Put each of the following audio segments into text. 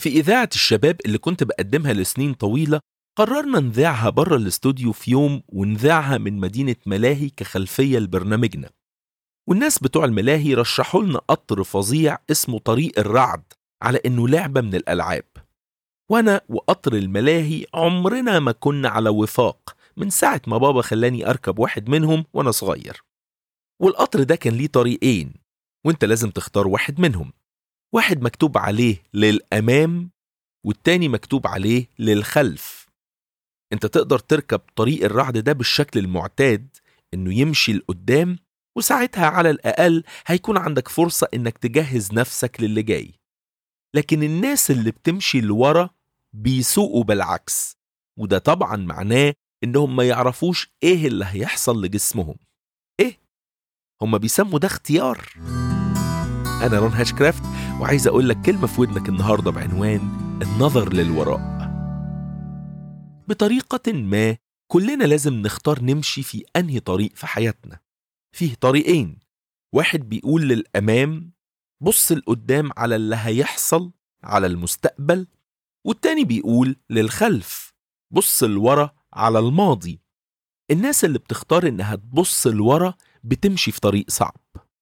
في إذاعة الشباب اللي كنت بقدمها لسنين طويلة قررنا نذاعها بره الاستوديو في يوم ونذاعها من مدينة ملاهي كخلفية لبرنامجنا والناس بتوع الملاهي رشحوا لنا قطر فظيع اسمه طريق الرعد على إنه لعبة من الألعاب وأنا وقطر الملاهي عمرنا ما كنا على وفاق من ساعة ما بابا خلاني أركب واحد منهم وأنا صغير والقطر ده كان ليه طريقين وانت لازم تختار واحد منهم واحد مكتوب عليه للأمام والتاني مكتوب عليه للخلف انت تقدر تركب طريق الرعد ده بالشكل المعتاد انه يمشي لقدام وساعتها على الأقل هيكون عندك فرصة انك تجهز نفسك للي جاي لكن الناس اللي بتمشي لورا بيسوقوا بالعكس وده طبعا معناه انهم ما يعرفوش ايه اللي هيحصل لجسمهم ايه هما بيسموا ده اختيار انا رون هاشكرافت وعايز اقول لك كلمه في ودنك النهارده بعنوان النظر للوراء بطريقه ما كلنا لازم نختار نمشي في انهي طريق في حياتنا فيه طريقين واحد بيقول للامام بص لقدام على اللي هيحصل على المستقبل والتاني بيقول للخلف بص لورا على الماضي الناس اللي بتختار انها تبص لورا بتمشي في طريق صعب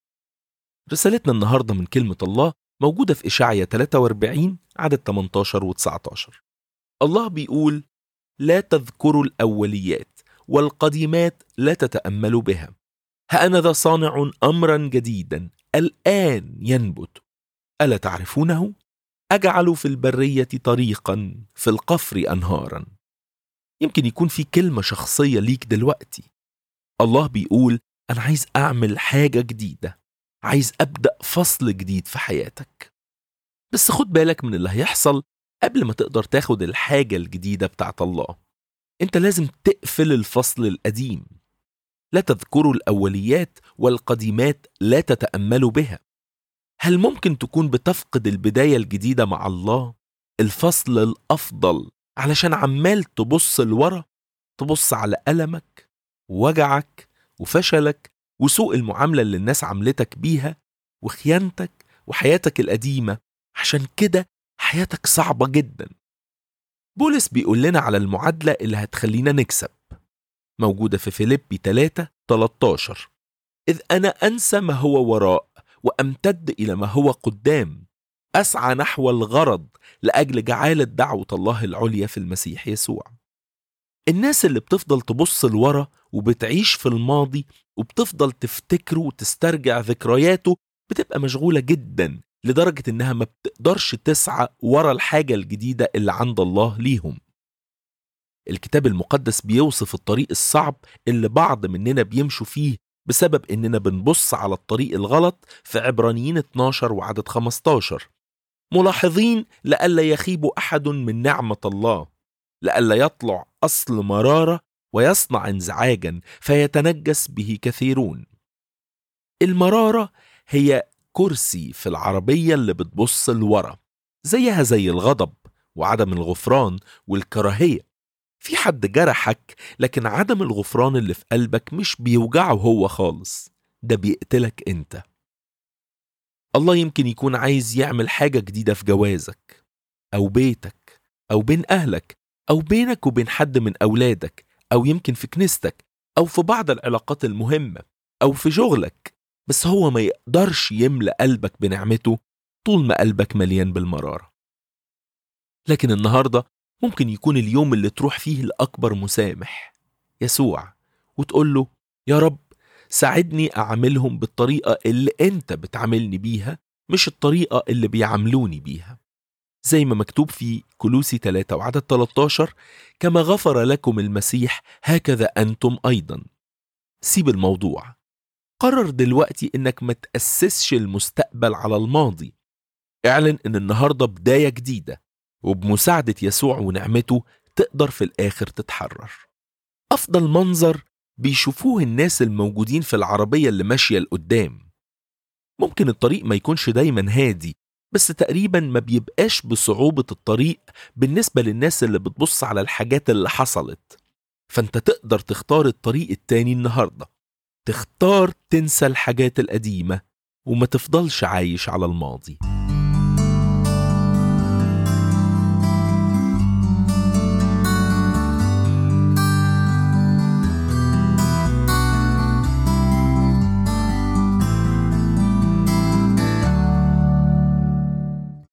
رسالتنا النهاردة من كلمة الله موجودة في إشعيا 43 عدد 18 و 19 الله بيقول لا تذكروا الأوليات والقديمات لا تتأملوا بها هأنذا صانع أمرا جديدا الآن ينبت ألا تعرفونه؟ أجعل في البرية طريقا في القفر أنهارا يمكن يكون في كلمة شخصية ليك دلوقتي الله بيقول أنا عايز أعمل حاجة جديدة عايز أبدأ فصل جديد في حياتك بس خد بالك من اللي هيحصل قبل ما تقدر تاخد الحاجة الجديدة بتاعت الله انت لازم تقفل الفصل القديم لا تذكروا الأوليات والقديمات لا تتأملوا بها هل ممكن تكون بتفقد البداية الجديدة مع الله الفصل الأفضل علشان عمال تبص لورا تبص على ألمك ووجعك وفشلك وسوء المعاملة اللي الناس عملتك بيها وخيانتك وحياتك القديمة عشان كده حياتك صعبة جدا بولس بيقول لنا على المعادلة اللي هتخلينا نكسب موجودة في فيليبي 3 13 إذ أنا أنسى ما هو وراء وأمتد إلى ما هو قدام أسعى نحو الغرض لأجل جعالة دعوة الله العليا في المسيح يسوع الناس اللي بتفضل تبص لورا وبتعيش في الماضي وبتفضل تفتكره وتسترجع ذكرياته بتبقى مشغولة جدا لدرجة إنها ما بتقدرش تسعى ورا الحاجة الجديدة اللي عند الله ليهم الكتاب المقدس بيوصف الطريق الصعب اللي بعض مننا بيمشوا فيه بسبب إننا بنبص على الطريق الغلط في عبرانيين 12 وعدد 15 ملاحظين لئلا يخيب أحد من نعمة الله لئلا يطلع أصل مرارة ويصنع انزعاجا فيتنجس به كثيرون المرارة هي كرسي في العربية اللي بتبص لورا زيها زي الغضب وعدم الغفران والكراهية في حد جرحك لكن عدم الغفران اللي في قلبك مش بيوجعه هو خالص ده بيقتلك انت الله يمكن يكون عايز يعمل حاجة جديدة في جوازك أو بيتك أو بين أهلك أو بينك وبين حد من أولادك أو يمكن في كنيستك أو في بعض العلاقات المهمة أو في شغلك بس هو ما يقدرش يملأ قلبك بنعمته طول ما قلبك مليان بالمرارة لكن النهاردة ممكن يكون اليوم اللي تروح فيه لأكبر مسامح يسوع وتقول له يا رب ساعدني أعملهم بالطريقة اللي أنت بتعاملني بيها مش الطريقة اللي بيعاملوني بيها زي ما مكتوب في كلوسي 3 وعدد 13 كما غفر لكم المسيح هكذا أنتم أيضا سيب الموضوع قرر دلوقتي إنك ما تأسسش المستقبل على الماضي اعلن إن النهاردة بداية جديدة وبمساعدة يسوع ونعمته تقدر في الآخر تتحرر أفضل منظر بيشوفوه الناس الموجودين في العربية اللي ماشية لقدام ممكن الطريق ما يكونش دايما هادي بس تقريبا ما بيبقاش بصعوبة الطريق بالنسبة للناس اللي بتبص على الحاجات اللي حصلت فانت تقدر تختار الطريق التاني النهاردة تختار تنسى الحاجات القديمة وما تفضلش عايش على الماضي